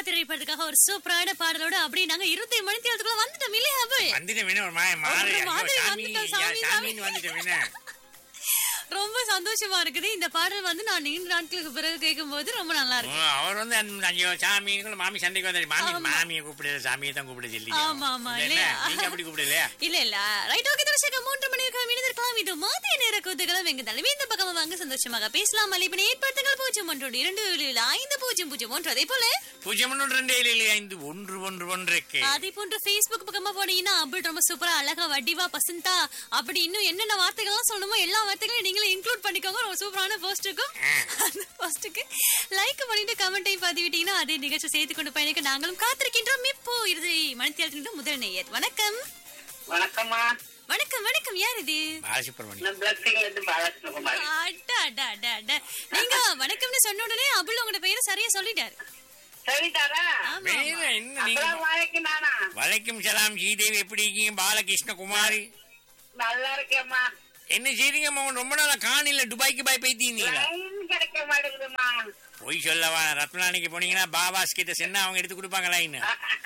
திரைப்படத்துக்காக ஒரு சூப்பரான பாடலோட அப்படியே நாங்க இருபத்தி மணி தேர்தலுக்குள்ள வந்துட்டோம் இல்லையா அபுல் வந்துட்டேன் வேணும் ஒரு மா- மாறி ஒரு ஐயோ, மாதிரி சாமி வந்துட்டோம், யா, சாமி, சாமின்னு வந்துட்டேன் வேணும் ரொம்ப சந்தோஷமா இருக்குது இந்த பாடல் வந்து நான் நீண்ட நாட்களுக்கு பிறகு கேட்கும் போது ரொம்ப நல்லா இருக்கு அவர் வந்து அந்த ஐயோ சாமி மாமி சண்டைக்கு வந்தாரு மாமி மாமியை கூப்பிடல சாமியை தான் கூப்பிடுது இல்லையா ஆமா, ஆமா, இல்ல, இல்லையா? நீங்க அப்படி கூப்பிடலையா இல்ல இல்ல ரைட் ஓகே தர்ஷக மூன்று மணி இருக்கலாம் இணைந்திருக்கலாம் இது மதிய நேர குதுகலம் எங்க தலைமை இந்த பக்கமா வாங்க சந்தோஷமாக பேசலாம் அழைப்பினை ஏற்படுத்துங்கள் பூஜ்ஜியம் ஒன்று இரண்டு ஏழு ஐந்து பூஜ்ஜியம் பூஜ்ஜியம் ஒன்று அதே போல பூஜ்ஜியம் ஒன்று ரெண்டு ஏழு ஏழு ஐந்து ஒன்று ஒன்று ஒன்றுக்கு அதே போன்று Facebook பக்கமா போனீங்கன்னா அபுல் ரொம்ப சூப்பரா அழகா வடிவா பசந்தா அப்படி இன்னும் என்னென்ன வார்த்தைகள்லாம் சொல்லணுமோ எல்லா வார்த்தைகளையும் நீங்களும் இன்க்ளூட் பண்ணிக்கோங்க ஒரு சூப்பரான போஸ்ட் இருக்கும் அந்த போஸ்டுக்கு லைக் பண்ணிட்டு கமெண்ட்டையும் பதிவிட்டீங்கன்னா அதே நிகழ்ச்சி செய்து கொண்டு பயணிக்க நாங்களும் காத்திருக்கின்றோம் இப்போ இறுதி மணித்தியாளத்தின் முதல் நேயர் வணக்கம் வணக்கம்மா வணக்கம் வணக்கம் யார் இது பாலசுப்ரமணியம் நான் பிளஸிங்ல இருந்து பாலகிருஷ்ணகுமார் அட, அட, அட, அட. நீங்க வணக்கம்னு சொன்ன உடனே அபுல் உங்களோட பெயரை சரியா சொல்லிட்டாரு சரிதாரா ஆமா, வேற ஆமா. என்ன நீங்க அப்புறம் வாழைக்கு நானா வலைக்கும் சலாம் ஸ்ரீதேவி எப்படி இருக்கீங்க பாலகிருஷ்ண குமாரி நல்லா இருக்கேம்மா என்ன செய்றீங்க மகன் ரொம்ப நாளா காணில துபாய்க்கு பாய் போய்த்தீங்களா லைன் கிடைக்க மாட்டேங்குதுமா பொய் சொல்லவா ரத்னானிக்கு போனீங்கன்னா பாபாஸ் கிட்ட சென்னா அவங்க எடுத்து கொடுப்பாங்க லைன்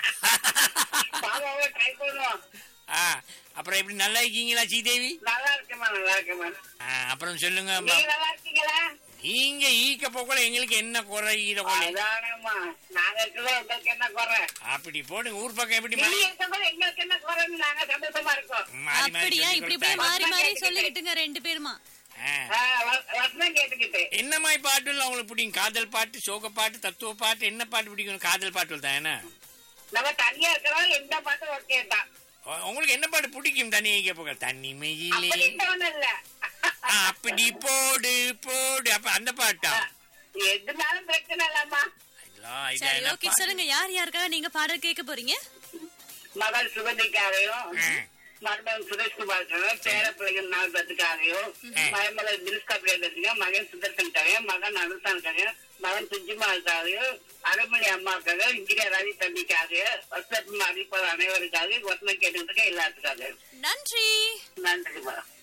பாபாவை ட்ரை பண்ணுவோம் ஆ அப்புறம் எப்படி நல்லா இருக்கீங்களா ஸ்ரீதேவி நல்லா இருக்கேம்மா நல்லா இருக்கேம்மா ஆ, அப்புறம் சொல்லுங்க நீங்க நல்லா இருக்கீங்களா நீங்க ஈக்க போக்கல எங்களுக்கு என்ன குறை ஈர குறை அதானம்மா நாங்க இருக்கிறது உங்களுக்கு என்ன குறை அப்படி போடுங்க ஊர் பக்கம் எப்படி நீங்க மழை- இருக்கும்போது எங்களுக்கு என்ன குறைன்னு நாங்க சந்தோஷமா இருக்கோம் மாறி மாறி அப்படியா சொல்லி இப்படி இப்படியே கொடுத்தா. மாறி மாறி சொல்லிக்கிட்டுங்க ரெண்டு பேருமா ஆ. ஆ, வ- வசனம் கேட்டுக்கிட்டு என்ன மாதிரி பாட்டுல உங்களுக்கு பிடிக்கும் காதல் பாட்டு சோக பாட்டு தத்துவ பாட்டு என்ன பாட்டு பிடிக்கும் காதல் பாட்டு தான் என்ன நம்ம தனியா இருக்கிறோம் எந்த பாட்டும் ஓகே தான் உ- உங்களுக்கு என்ன பாட்டு பிடிக்கும் தண்ணி வைக்க போக தனிமையிலே அப்படின்னு ஒண்ணும் இல்ல ஆ, அப்படி போடு போடு அப்ப அந்த பாட்டா எதுனாலும் பிரச்சனை இல்லம்மா ஐயோ, இது சரி என்ன ஓகே பாட்டு? சொல்லுங்க யார் யாருக்காக நீங்க பாடல் கேட்க போறீங்க மகள் சுகந்திக்காகவும் ம். மருமகன் சுரேஷ்குமாருக்காகவும் பேர பிள்ளைகள் நாலு பேத்துக்காகவும் மருமகள் தினுஷ்கா பிரியதர்ஷிங்க மகன் சுதர்சனுக்காகவும் மகன் அனுசானுக்காகவும் மகன் சுஜிமாவுக்காகவும் அருமணி அம்மாவுக்காக இன்ஜினியர் ரவி தம்பிக்காக வசத் அறிவிப்பாளர் அனைவருக்காக ஒத்தனை கேட்டுக்கிட்டு எல்லாத்துக்காக நன்றி நன்றி மேடம்